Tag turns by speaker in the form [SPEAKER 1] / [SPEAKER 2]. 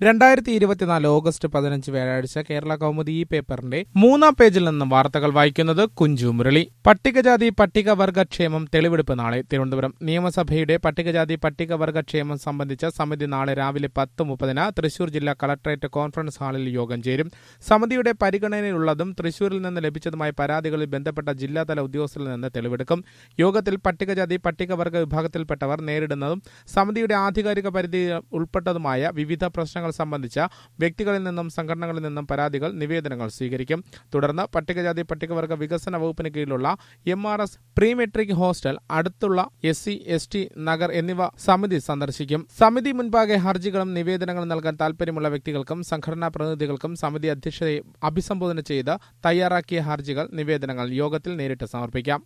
[SPEAKER 1] രണ്ടായിരത്തി ഇരുപത്തിനാല് ഓഗസ്റ്റ് പതിനഞ്ച് വ്യാഴാഴ്ച കേരള കൗമുദി ഈ പേപ്പറിന്റെ മൂന്നാം പേജിൽ നിന്നും വാർത്തകൾ വായിക്കുന്നത് കുഞ്ചു മുരളി പട്ടികജാതി പട്ടികവർഗ ക്ഷേമം തെളിവെടുപ്പ് നാളെ തിരുവനന്തപുരം നിയമസഭയുടെ പട്ടികജാതി പട്ടികവർഗ ക്ഷേമം സംബന്ധിച്ച സമിതി നാളെ രാവിലെ പത്ത് മുപ്പതിന് തൃശൂർ ജില്ലാ കളക്ടറേറ്റ് കോൺഫറൻസ് ഹാളിൽ യോഗം ചേരും സമിതിയുടെ പരിഗണനയിലുള്ളതും തൃശൂരിൽ നിന്ന് ലഭിച്ചതുമായ പരാതികളിൽ ബന്ധപ്പെട്ട ജില്ലാതല ഉദ്യോഗസ്ഥരിൽ നിന്ന് തെളിവെടുക്കും യോഗത്തിൽ പട്ടികജാതി പട്ടികവർഗ വിഭാഗത്തിൽപ്പെട്ടവർ നേരിടുന്നതും സമിതിയുടെ ആധികാരിക പരിധി ഉൾപ്പെട്ടതുമായ വിവിധ പ്രശ്നങ്ങൾ സംബന്ധിച്ച വ്യക്തികളിൽ നിന്നും സംഘടനകളിൽ നിന്നും പരാതികൾ നിവേദനങ്ങൾ സ്വീകരിക്കും തുടർന്ന് പട്ടികജാതി പട്ടികവർഗ വികസന വകുപ്പിന് കീഴിലുള്ള M R S pre metric hostel അടുത്തുള്ള S C S T Nagar എന്നിവ സമിതി സന്ദർശിക്കും സമിതി മുൻപാകെ ഹർജികളും നിവേദനങ്ങളും നൽകാൻ താൽപര്യമുള്ള വ്യക്തികൾക്കും സംഘടനാ പ്രതിനിധികൾക്കും സമിതി അധ്യക്ഷതയെ അഭിസംബോധന ചെയ്ത് തയ്യാറാക്കിയ ഹർജികൾ നിവേദനങ്ങൾ യോഗത്തിൽ നേരിട്ട് സമർപ്പിക്കാം